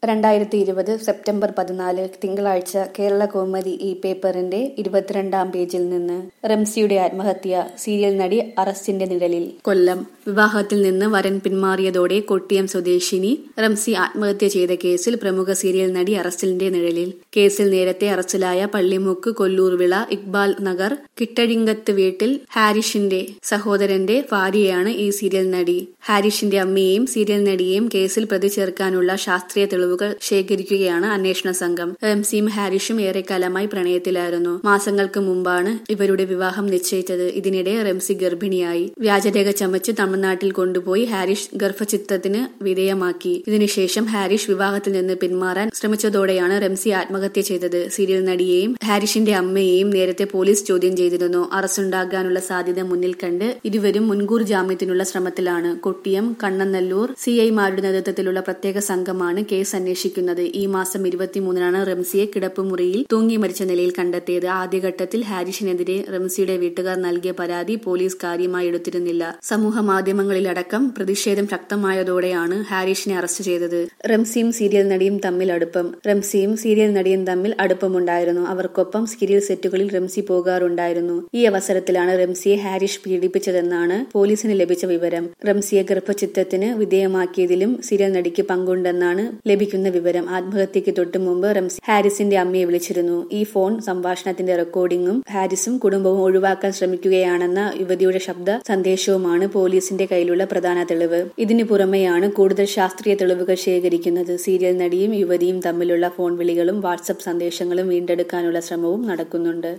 രണ്ടായിരത്തി ഇരുപത് സെപ്റ്റംബർ പതിനാല് തിങ്കളാഴ്ച കേരള കൗമുദി ഈ പേപ്പറിന്റെ ഇരുപത്തിരണ്ടാം പേജിൽ നിന്ന് റംസിയുടെ ആത്മഹത്യ സീരിയൽ നടി അറസ്റ്റിന്റെ നിഴലിൽ കൊല്ലം വിവാഹത്തിൽ നിന്ന് വരൻ പിന്മാറിയതോടെ കൊട്ടിയം സ്വദേശിനി റംസി ആത്മഹത്യ ചെയ്ത കേസിൽ പ്രമുഖ സീരിയൽ നടി അറസ്റ്റിന്റെ നിഴലിൽ കേസിൽ നേരത്തെ അറസ്റ്റിലായ പള്ളിമുക്ക് കൊല്ലൂർവിള ഇക്ബാൽ നഗർ കിട്ടഴിങ്കത്ത് വീട്ടിൽ ഹാരിഷിന്റെ സഹോദരന്റെ ഭാര്യയാണ് ഈ സീരിയൽ നടി ഹാരിഷിന്റെ അമ്മയെയും സീരിയൽ നടിയെയും കേസിൽ പ്രതി ചേർക്കാനുള്ള ശാസ്ത്രീയ തെളിവുകൾ ശേഖരിക്കുകയാണ് അന്വേഷണ സംഘം റംസിയും ഹാരിഷും ഏറെക്കാലമായി പ്രണയത്തിലായിരുന്നു മാസങ്ങൾക്ക് മുമ്പാണ് ഇവരുടെ വിവാഹം നിശ്ചയിച്ചത് ഇതിനിടെ റംസി ഗർഭിണിയായി വ്യാജരേഖ ചമച്ച് തമിഴ്നാട്ടിൽ കൊണ്ടുപോയി ഹാരിഷ് ഗർഭചിത്രത്തിന് വിധേയമാക്കി ഇതിനുശേഷം ഹാരിഷ് വിവാഹത്തിൽ നിന്ന് പിന്മാറാൻ ശ്രമിച്ചതോടെയാണ് റംസി ആത്മഹത്യ ചെയ്തത് സീരിയൽ നടിയെയും ഹാരിഷിന്റെ അമ്മയെയും നേരത്തെ പോലീസ് ചോദ്യം ചെയ്തിരുന്നു അറസ്റ്റുണ്ടാകാനുള്ള സാധ്യത മുന്നിൽ കണ്ട് ഇരുവരും മുൻകൂർ ജാമ്യത്തിനുള്ള ശ്രമത്തിലാണ് കൊട്ടിയം കണ്ണനല്ലൂർ സിഐമാരുടെ നേതൃത്വത്തിലുള്ള പ്രത്യേക സംഘമാണ് കേസ് അന്വേഷിക്കുന്നത് ഈ മാസം ഇരുപത്തിമൂന്നിനാണ് റംസിയെ കിടപ്പുമുറിയിൽ തൂങ്ങി മരിച്ച നിലയിൽ കണ്ടെത്തിയത് ആദ്യഘട്ടത്തിൽ ഹാരിഷിനെതിരെ റംസിയുടെ വീട്ടുകാർ നൽകിയ പരാതി പോലീസ് കാര്യമായി എടുത്തിരുന്നില്ല സമൂഹ മാധ്യമങ്ങളിലടക്കം പ്രതിഷേധം ശക്തമായതോടെയാണ് ഹാരിഷിനെ അറസ്റ്റ് ചെയ്തത് റംസിയും സീരിയൽ നടിയും തമ്മിൽ അടുപ്പം റംസിയും സീരിയൽ നടിയും തമ്മിൽ അടുപ്പമുണ്ടായിരുന്നു അവർക്കൊപ്പം സീരിയൽ സെറ്റുകളിൽ റംസി പോകാറുണ്ടായിരുന്നു ഈ അവസരത്തിലാണ് റംസിയെ ഹാരിഷ് പീഡിപ്പിച്ചതെന്നാണ് പോലീസിന് ലഭിച്ച വിവരം റംസിയെ ഗർഭചിത്രത്തിന് വിധേയമാക്കിയതിലും സീരിയൽ നടിക്ക് പങ്കുണ്ടെന്നാണ് ലഭിക്കുന്ന വിവരം ആത്മഹത്യക്ക് തൊട്ടു മുമ്പ് റംസി ഹാരിസിന്റെ അമ്മയെ വിളിച്ചിരുന്നു ഈ ഫോൺ സംഭാഷണത്തിന്റെ റെക്കോർഡിംഗും ഹാരിസും കുടുംബവും ഒഴിവാക്കാൻ ശ്രമിക്കുകയാണെന്ന യുവതിയുടെ ശബ്ദ സന്ദേശവുമാണ് പോലീസിന്റെ കയ്യിലുള്ള പ്രധാന തെളിവ് ഇതിനു പുറമെയാണ് കൂടുതൽ ശാസ്ത്രീയ തെളിവുകൾ ശേഖരിക്കുന്നത് സീരിയൽ നടിയും യുവതിയും തമ്മിലുള്ള ഫോൺ വിളികളും വാട്സപ്പ് സന്ദേശങ്ങളും വീണ്ടെടുക്കാനുള്ള ശ്രമവും നടക്കുന്നുണ്ട്